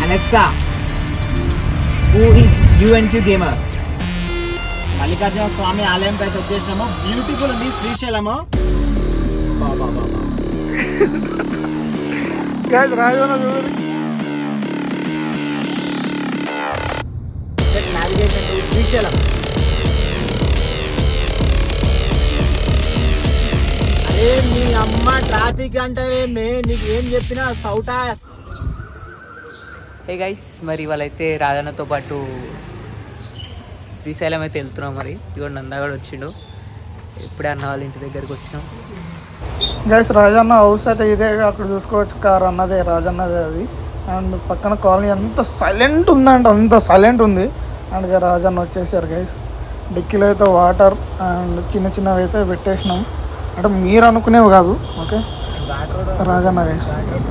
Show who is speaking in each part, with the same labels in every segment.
Speaker 1: Alexa who is UNQ gamer Mallikarjuna Swamy ఆలయంకి అయితే వచ్చేసినాము బ్యూటిఫుల్ ఉంది శ్రీశైలము బా, బా, బా, బా. Set navigation to శ్రీశైలం అరే మీ అమ్మ ట్రాఫిక్ అంటే మే నీకు ఏం చెప్పినా సౌటా
Speaker 2: హే గైస్ మరి వాళ్ళైతే రాధన్నతో పాటు శ్రీశైలం అయితే వెళ్తున్నాం మరి ఇదిగోండి నందాగడ్ వచ్చిండు ఇప్పుడే అన్న వాళ్ళ ఇంటి దగ్గరికి వచ్చినాం
Speaker 3: గైస్ రాజన్న హౌస్ అయితే ఇదే అక్కడ చూసుకోవచ్చు కార్ అన్నదే రాజన్నదే అది అండ్ పక్కన కాలనీ ఎంత సైలెంట్ ఉందంటే అంత సైలెంట్ ఉంది అండ్ ఇక రాజన్న వచ్చేసారు గైస్ డిక్కీలో అయితే వాటర్ అండ్ చిన్న చిన్నవి అయితే పెట్టేసినాం అంటే మీరు అనుకునేవి కాదు ఓకే రాజన్న గైస్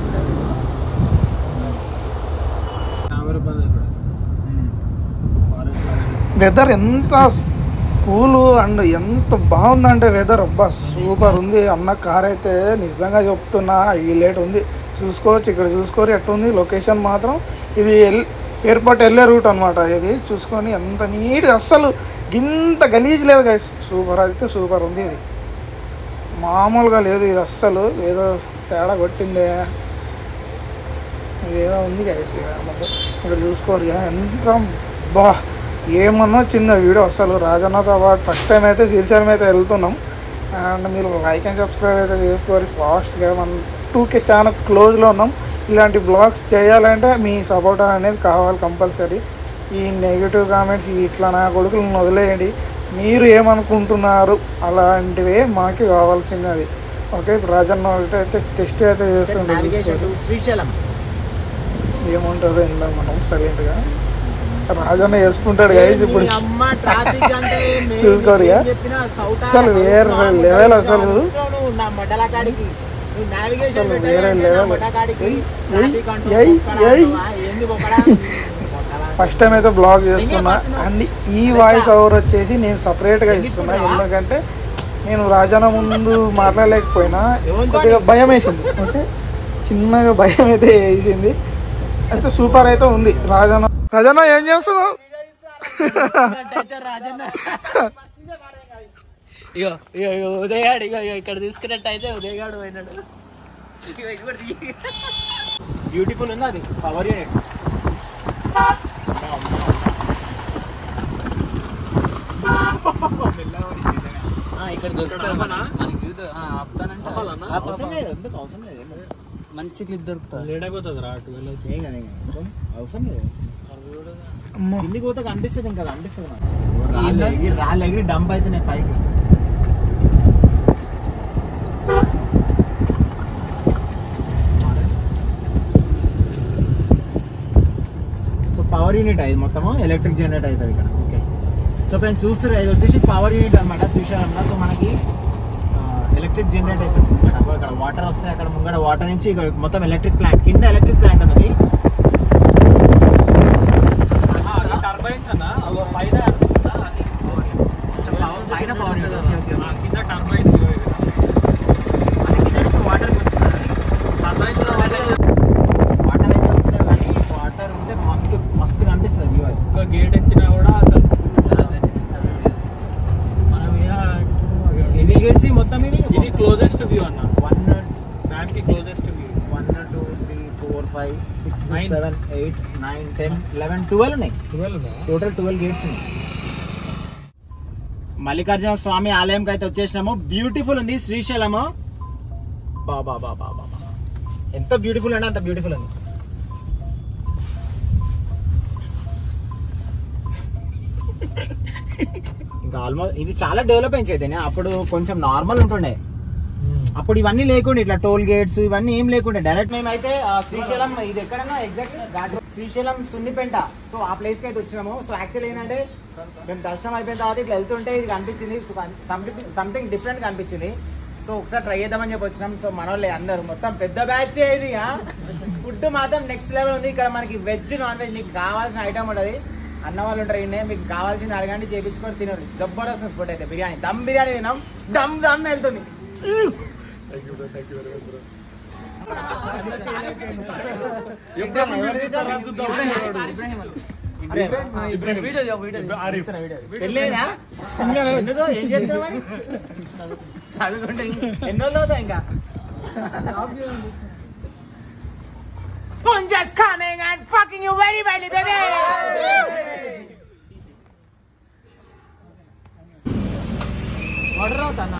Speaker 3: వెదర్ ఎంత కూల్ అండ్ ఎంత బాగుందంటే వెదర్ అబ్బా సూపర్ ఉంది అన్న కార్ అయితే నిజంగా చెప్తున్నా హైలైట్ ఉంది చూసుకోవచ్చు ఇక్కడ చూసుకోరు ఎట్టుంది లొకేషన్ మాత్రం ఇది ఎల్ ఎయిర్పోర్ట్ వెళ్ళే రూట్ అనమాట ఇది చూసుకొని ఎంత నీట్గా అస్సలు ఇంత గలీజ్ లేదు గైస్ సూపర్ అయితే సూపర్ ఉంది ఇది మామూలుగా లేదు ఇది అస్సలు ఏదో తేడా కొట్టిందే ఇదేదో ఉంది గైస్ ఇక్కడ చూసుకోరు ఇక ఎంత బా ఏమన్నా వచ్చింది వీడియో అసలు రాజన్నతో పాటు ఫస్ట్ టైం అయితే శ్రీశైలం అయితే వెళ్తున్నాం అండ్ మీరు లైక్ అండ్ సబ్స్క్రైబ్ అయితే చేసుకోవాలి ఫాస్ట్గా మనం టూకే చాలా క్లోజ్లో ఉన్నాం ఇలాంటి బ్లాగ్స్ చేయాలంటే మీ సపోర్ట్ అనేది కావాలి కంపల్సరీ ఈ నెగిటివ్ కామెంట్స్ ఇట్లా నా కొడుకులను వదిలేయండి మీరు ఏమనుకుంటున్నారు అలాంటివే మాకు కావాల్సింది అది ఓకే ఇప్పుడు రాజన్న ఒకటి అయితే టెస్ట్ అయితే చేస్తుండే
Speaker 1: నావిగేషన్ టు శ్రీశైలం
Speaker 3: ఏముంటుందో ఇందా మనం సైలెంట్గా రాజన్న వేసుకుంటాడు గైస్ ఇప్పుడు
Speaker 1: మీ అమ్మ ట్రాఫిక్ అంటే మే
Speaker 3: చూసుకోరు ఇక.
Speaker 1: నీకు ఏం చెప్పినా సౌటా
Speaker 3: అసలు వేరే
Speaker 1: నా
Speaker 3: level అసలు.
Speaker 1: నువ్వు నా మొదల కాడికి నువ్వు navigation
Speaker 3: అసలు
Speaker 1: పెట్టాలంటే
Speaker 3: వేరే
Speaker 1: నా
Speaker 3: level.
Speaker 1: మొదల కాడికి
Speaker 3: ఏయ్,
Speaker 1: traffic అంటూ
Speaker 3: ఏయ్,
Speaker 1: బొక్కడా
Speaker 3: ఏయ్.
Speaker 1: అంటువా? ఏంది బొక్కడా? బొక్కడా.
Speaker 3: ఫస్ట్ టైం అయితే బ్లాగ్ చేస్తున్నా అండ్ ఈ వాయిస్ ఓవర్ వచ్చేసి నేను సపరేట్గా ఇస్తున్నా ఎందుకంటే నేను రాజాన ముందు మాట్లాడలేకపోయినా కొద్దిగా భయం వేసింది ఓకే చిన్నగా భయం అయితే వేసింది అయితే సూపర్ అయితే ఉంది రాజాన రాజాన ఏం చేస్తున్నావు
Speaker 2: ఇగో ఇగో ఇగో ఉదయగాడు ఇగో ఇగో ఇక్కడ తీసుకున్నట్టు అయితే ఉదయగాడు పోయినాడు ఇగో ఇది కూడా తీయి.
Speaker 1: బ్యూటిఫుల్ ఉంది అది పవర్ యూనిట్
Speaker 2: ఆ, ఇక్కడ దొరుకుతుంది మనకి ఇది, ఆ, ఆపుతానంటే ఆపు,
Speaker 1: అవసరం
Speaker 2: ఆపు.
Speaker 1: లేదు ఎందుకు అవసరం లేదు ఏం లేదు.
Speaker 2: మంచి క్లిప్ దొరుకుతుంది
Speaker 1: ఏం కాదు, ఏం కాదు. అవసరం లేదు
Speaker 3: అమ్మో
Speaker 1: కిందికి పోతే కనిపిస్తుంది ఇంకా కనిపిస్తుంది నాకు రాళ్ళు ఎగిరి రాళ్ళు ఎగిరి డంప్ అవుతున్నాయి పైకి సో పవర్ యూనిట్ ఇది మొత్తము ఎలక్ట్రిక్ జనరేట్ అవుతుంది ఇక్కడ ఓకే సో ఫ్రెండ్స్ చూస్తారు ఇది వచ్చేసి పవర్ యూనిట్ అనమాట శ్రీశైలంలో సో మనకి ఎలక్ట్రిక్ జనరేట్ అవుతుంది అక్కడ ఇక్కడ వాటర్ వస్తాయి అక్కడ ముంగడ వాటర్ నుంచి ఇక్కడ మొత్తం ఎలక్ట్రిక్ ప్లాంట్ కింద ఎలక్ట్రిక్ ప్లాంట్ ఉన్నది
Speaker 2: టర్బైన్స్ అన్న పైన అనిపిస్తుందా అది
Speaker 1: పైన power unit okay okay okay.
Speaker 2: కింద టర్బైన్స్
Speaker 1: అది కింద నుంచి వాటర్ వాటర్ అయితే వస్తున్నాయి కానీ వాటర్ ఉంటే మస్తు మస్తు కనిపిస్తుంది వ్యూ అది
Speaker 2: ఒక గేట్ ఎక్కినా కూడా అసలు మనం
Speaker 1: ఎన్ని గేట్స్ మొత్తం ఇవి
Speaker 2: ఇది క్లోజెస్ట్ వ్యూ అన్న
Speaker 1: వన్
Speaker 2: దానికి closest view
Speaker 1: one two three four five six
Speaker 2: Nine.
Speaker 1: Seven eight nine ten eleven twelve ఉన్నాయి
Speaker 2: ట్వెల్వ్
Speaker 1: టోటల్ ట్వెల్వ్ గేట్స్ ఉన్నాయి మల్లికార్జున స్వామి ఆలయంకి అయితే వచ్చేసినాము బ్యూటిఫుల్ ఉంది శ్రీశైలము బాబా బాబా బాబా ఎంత బ్యూటిఫుల్ అంటే అంత బ్యూటిఫుల్ ఉంది ఇంకా ఆల్మోస్ట్ ఇది చాలా డెవలప్ అయింది చైతన్య అప్పుడు కొంచెం నార్మల్ ఉంటుండే అప్పుడు ఇవన్నీ లేకుండా ఇట్లా టోల్ గేట్స్ ఇవన్నీ ఏం లేకుండా డైరెక్ట్ మేము అయితే ఆ, శ్రీశైలం ఇది ఎక్కడన్నా ఎగ్జాక్ట్ శ్రీశైలం సున్నిపెంట సో ఆ ప్లేస్ కి అయితే వచ్చినాము సో యాక్చువల్ ఏంటంటే మేము దర్శనం అయిపోయిన తర్వాత ఇట్లా వెళ్తుంటే ఇది కనిపించింది సంథింగ్ డిఫరెంట్ కనిపించింది సో ఒకసారి ట్రై చేద్దామని చెప్పి వచ్చినాం సో మన వాళ్ళే అందరూ మొత్తం పెద్ద బ్యాచ్ ఇది ఫుడ్ మాత్రం నెక్స్ట్ లెవెల్ ఉంది ఇక్కడ మనకి వెజ్ నాన్ వెజ్ మీకు కావాల్సిన ఐటమ్ ఉంటుంది అన్న వాళ్ళు ఉంటారు ఈయన మీకు కావాల్సింది అడగండి చేపించుకొని తినండి జబర్దస్త్ ఫుడ్ అయితే బిర్యానీ దమ్ బిర్యానీ తినాం దమ్ దమ్ వెళ్తుంది పెళ్ళేనా ఎందుకో ఏం చేస్తున్నావు మరి చదువుకుంటే ఎన్నో అవుతా ఇంకా I'm just coming and fucking you very badly, baby! Order అవుతా